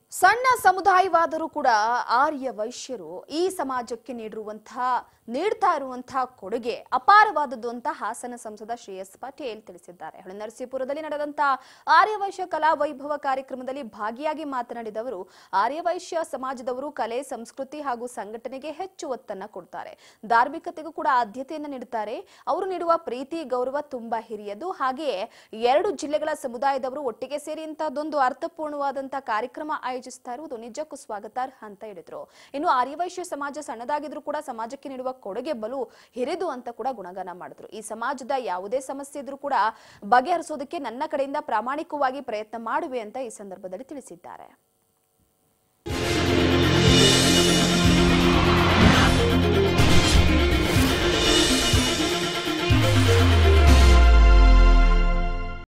ಸಣ್ಣ ಸಮುದಾಯವಾದರೂ ಕೂಡ ಆರ್ಯ ವೈಶ್ಯರು ಈ ಸಮಾಜಕ್ಕೆ ನೀಡಿರುವಂತಹ ನೀಡ್ತಾ ಇರುವಂತಹ ಕೊಡುಗೆ ಅಪಾರವಾದದ್ದು ಅಂತ ಹಾಸನ ಸಂಸದ ಶ್ರೇಯಸ್ ಪಟೇಲ್ ತಿಳಿಸಿದ್ದಾರೆ ಹೊಳೆನರಸೀಪುರದಲ್ಲಿ ನಡೆದಂತಹ ಆರ್ಯವೈಶ್ಯ ಕಲಾ ವೈಭವ ಕಾರ್ಯಕ್ರಮದಲ್ಲಿ ಭಾಗಿಯಾಗಿ ಮಾತನಾಡಿದ ಅವರು ಆರ್ಯವೈಶ್ಯ ಸಮಾಜದವರು ಕಲೆ ಸಂಸ್ಕೃತಿ ಹಾಗೂ ಸಂಘಟನೆಗೆ ಹೆಚ್ಚು ಒತ್ತನ್ನ ಕೊಡ್ತಾರೆ ಧಾರ್ಮಿಕತೆಗೂ ಕೂಡ ಆದ್ಯತೆಯನ್ನು ನೀಡುತ್ತಾರೆ ಅವರು ನೀಡುವ ಪ್ರೀತಿ ಗೌರವ ತುಂಬಾ ಹಿರಿಯದು ಹಾಗೆಯೇ ಎರಡು ಜಿಲ್ಲೆಗಳ ಸಮುದಾಯದವರು ಒಟ್ಟಿಗೆ ಸೇರಿ ಇಂತಹದೊಂದು ಅರ್ಥಪೂರ್ಣವಾದಂತಹ ಕಾರ್ಯಕ್ರಮ ಆಯೋಜಿಸ್ತಾ ಇರುವುದು ನಿಜಕ್ಕೂ ಸ್ವಾಗತಾರ್ಹ ಅಂತ ಹೇಳಿದ್ರು ಇನ್ನು ಆರ್ಯವೈಶ್ಯ ಸಮಾಜ ಸಣ್ಣದಾಗಿದ್ರು ಕೂಡ ಸಮಾಜಕ್ಕೆ ನೀಡುವ ಕೊಡುಗೆ ಬಲು ಹಿರಿದು ಅಂತ ಕೂಡ ಗುಣಗಾನ ಮಾಡಿದ್ರು ಈ ಸಮಾಜದ ಯಾವುದೇ ಸಮಸ್ಯೆ ಇದ್ರೂ ಕೂಡ ಬಗೆಹರಿಸೋದಕ್ಕೆ ನನ್ನ ಕಡೆಯಿಂದ ಪ್ರಾಮಾಣಿಕವಾಗಿ ಪ್ರಯತ್ನ ಮಾಡುವೆ ಅಂತ ಈ ಸಂದರ್ಭದಲ್ಲಿ ತಿಳಿಸಿದ್ದಾರೆ